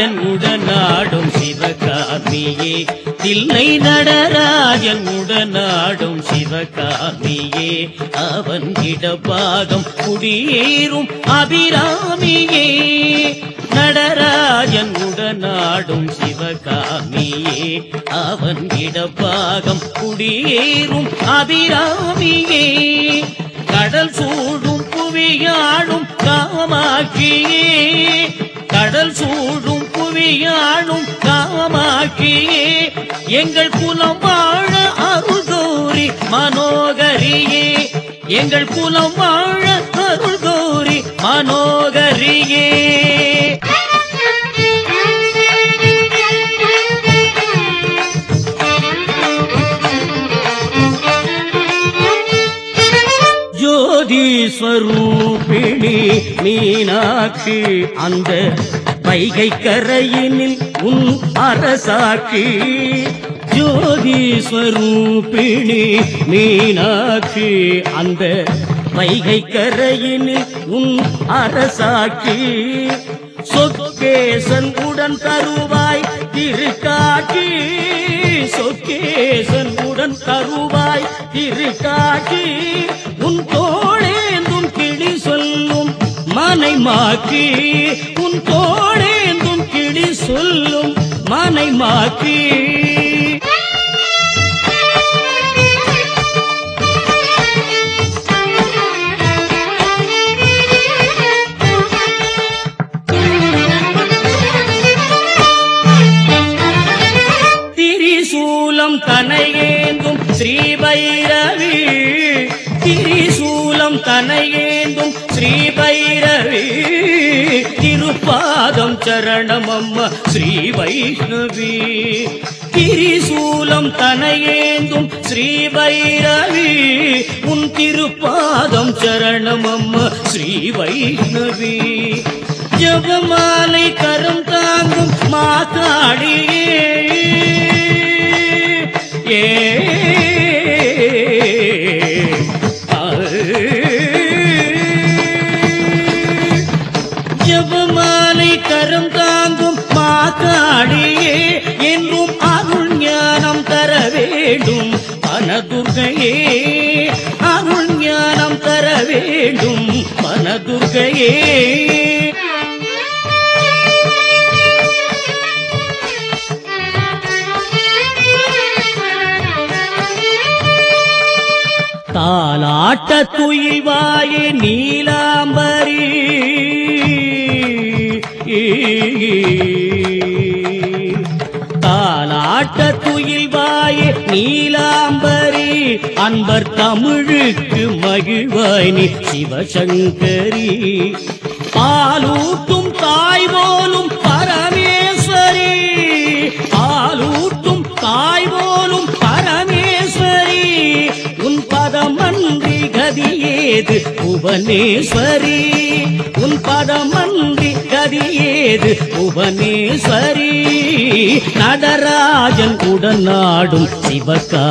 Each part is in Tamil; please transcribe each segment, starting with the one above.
நடராஜன் உடனாடும் சிவகாமியே தில்லை நடராஜன் உடனாடும் சிவகாமியே அவன் இடபாகம் குடியேறும் அபிராமியே நடராஜன் உடனாடும் சிவகாமியே அவன் இடபாகம் குடியேறும் அபிராமியே கடல் சூழும் புவியாளும் காமாட்சியே கடல் சூழும் புவியாளும் காமாட்சியே எங்கள் குலம் வாழ அருள்கோரி மனோகரியே எங்கள் குலம் வாழ அருள்கோரி மனோகரியே ஜோதீஸ்வரூபிணி மீனாட்சி அந்த வைகை கரையினில் உன் அரசாட்சி ஜோதீஸ்வரூபிணி மீனாட்சி அந்த வைகை கரையினில் உன் அரசாட்சி சொக்கேசன் உடன் தருவாய் திருக்காட்சி சொக்கேசன் உடன் தருவாய் திருக்காட்சி உன் தோழேந்தும் கிளி சொல்லும் மனை மாக்கி உன் தோழேந்தும் கிளி சொல்லும் மனை மாக்கி திரிசூலம் தனையேந்தும் ஸ்ரீபைரவி திரிசூலம் தனையேந்தும் ஸ்ரீபைரவி திருப்பாதம் சரணம் அம்மா ஸ்ரீ வைஷ்ணவி திரிசூலம் தனையேந்தும் ஸ்ரீ வைரவி உன் திருப்பாதம் சரணம் அம்மா ஸ்ரீ வைஷ்ணவி ஜபமாலை கரம் தாங்கும் மாதாடியே ஏ ஜபமாலை கரம் தாங்கும் மாதாடியே என்றும் அருள் ஞானம் தர வேண்டும் மனதுர்கையே அருள் ஞானம் தர வேண்டும் மனதுர்கையே தாலாட்ட துயில்வாயே நீலாம்பரி தாலாட்ட துயில்வாயே நீலாம்பரி அன்பர் தமிழுக்கு மகிழ்வாய் நீ சிவசங்கரி பாலூட்டும் தாய் போலும் பரமேஸ்வரி பாலூட்டும் தாய் போலும் பரமேஸ்வரி உன் பதமன்றி கதியேது புவனேஸ்வரி உன் பதமன்றி கதியேது புவனேஸ்வரி நடராஜன் உடனாடும்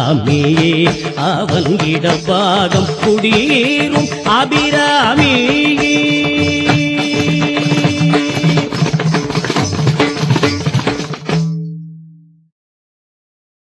சிவகாமியே அவன் இடபாகம் குடியேறும் அபிராமியே